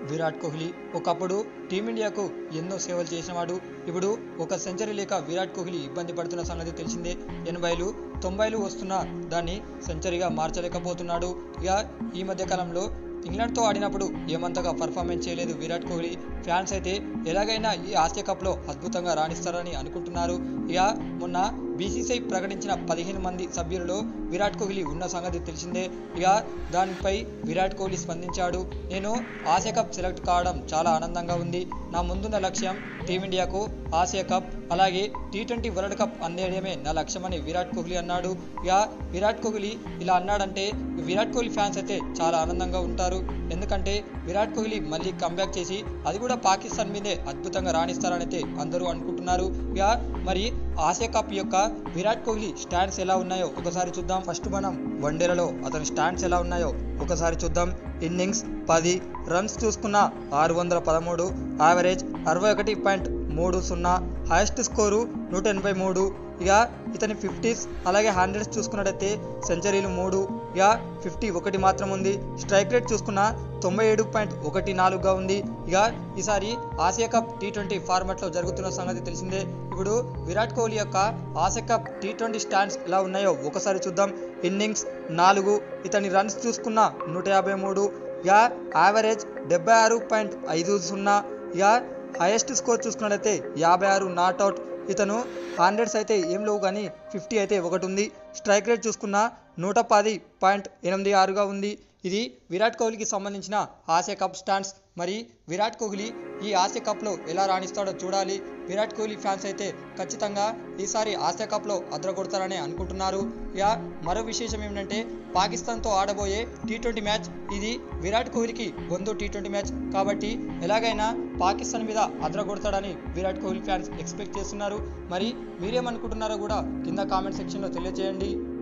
విరాట్ కోహ్లీ ఒకప్పుడు టీమిండియాకు ఎన్నో సేవలు చేసినవాడు ఇప్పుడు ఒక సెంచరీ లేక విరాట్ కోహ్లీ ఇబ్బంది పడుతున్న సంగతి తెలిసిందే ఎనభైలు తొంభైలు వస్తున్నా దాన్ని సెంచరీగా మార్చలేకపోతున్నాడు ఇక ఈ మధ్య కాలంలో ఇంగ్లాండ్తో ఆడినప్పుడు ఏమంతగా పర్ఫార్మెన్స్ చేయలేదు విరాట్ కోహ్లీ ఫ్యాన్స్ అయితే ఎలాగైనా ఈ ఆసియా కప్లో అద్భుతంగా రాణిస్తారని అనుకుంటున్నారు ఇక మొన్న బీసీసీఐ ప్రకటించిన పదిహేను మంది సభ్యులలో విరాట్ కోహ్లీ ఉన్న సంగతి తెలిసిందే ఇక దానిపై విరాట్ కోహ్లీ స్పందించాడు నేను ఆసియా కప్ సెలెక్ట్ కావడం చాలా ఆనందంగా ఉంది నా ముందున్న లక్ష్యం టీమిండియాకు ఆసియా కప్ అలాగే టీ ట్వంటీ వరల్డ్ కప్ అందేయడమే నా లక్ష్యమని విరాట్ కోహ్లీ అన్నాడు ఇక విరాట్ కోహ్లీ ఇలా అన్నాడంటే విరాట్ కోహ్లీ ఫ్యాన్స్ అయితే చాలా ఆనందంగా ఉంటారు ఎందుకంటే విరాట్ కోహ్లీ మళ్ళీ కంబ్యాక్ చేసి అది కూడా పాకిస్తాన్ మీదే అద్భుతంగా రాణిస్తారని అయితే అందరూ అనుకుంటున్నారు ఇక మరి ఆసియా కప్ యొక్క విరాట్ కోహ్లీ స్టాండ్స్ ఎలా ఉన్నాయో ఒకసారి చూద్దాం ఫస్ట్ మనం వన్డేలలో అతని స్టాండ్స్ ఎలా ఉన్నాయో ఒకసారి చూద్దాం ఇన్నింగ్స్ పది రన్స్ చూసుకున్న ఆరు వందల పదమూడు యావరేజ్ అరవై ఒకటి పాయింట్ మూడు సున్నా హైయెస్ట్ స్కోరు నూట ఎనభై మూడు ఇక ఇతని ఫిఫ్టీస్ అలాగే హండ్రెడ్స్ చూసుకున్నట్టయితే సెంచరీలు మూడు ఇక ఫిఫ్టీ ఒకటి మాత్రం ఉంది స్ట్రైక్ రేట్ చూసుకున్న తొంభై ఏడు పాయింట్ ఒకటి నాలుగుగా ఉంది ఇక ఈసారి ఆసియా కప్ టీ ట్వంటీ ఫార్మాట్లో జరుగుతున్న సంగతి తెలిసిందే ఇప్పుడు విరాట్ కోహ్లీ యొక్క Asia cup T twenty stands ఎలా ఉన్నాయో ఒకసారి చూద్దాం ఇన్నింగ్స్ నాలుగు ఇతని రన్స్ చూసుకున్న నూట యాభై మూడు ఇక యావరేజ్ డెబ్బై ఆరు పాయింట్ ఐదు సున్నా ఇక హైయెస్ట్ స్కోర్ చూసుకున్నట్లయితే యాభై ఆరు నాట్అవుట్ ఇతను హండ్రెడ్స్ అయితే ఏం లేవు కానీ ఫిఫ్టీ అయితే ఒకటి ఉంది స్ట్రైక్ రేట్ చూసుకున్న నూట పది పాయింట్ ఎనిమిది ఆరుగా ఉంది ఇది విరాట్ కోహ్లీకి సంబంధించిన ఆసియా కప్ స్టాండ్స్ మరి విరాట్ కోహ్లీ ఈ ఆసియా కప్లో ఎలా రాణిస్తాడో చూడాలి విరాట్ కోహ్లీ ఫ్యాన్స్ అయితే ఖచ్చితంగా ఈసారి ఆసియా కప్లో అద్రగొడతారని అనుకుంటున్నారు ఇక మరో విశేషం ఏమిటంటే పాకిస్తాన్తో ఆడబోయే టీ ట్వంటీ మ్యాచ్ ఇది విరాట్ కోహ్లీకి వందో టీ ట్వంటీ మ్యాచ్ కాబట్టి ఎలాగైనా పాకిస్తాన్ మీద అద్రగొడతాడని విరాట్ కోహ్లీ ఫ్యాన్స్ ఎక్స్పెక్ట్ చేస్తున్నారు మరి మీరేమనుకుంటున్నారో కూడా కింద కామెంట్ సెక్షన్లో తెలియజేయండి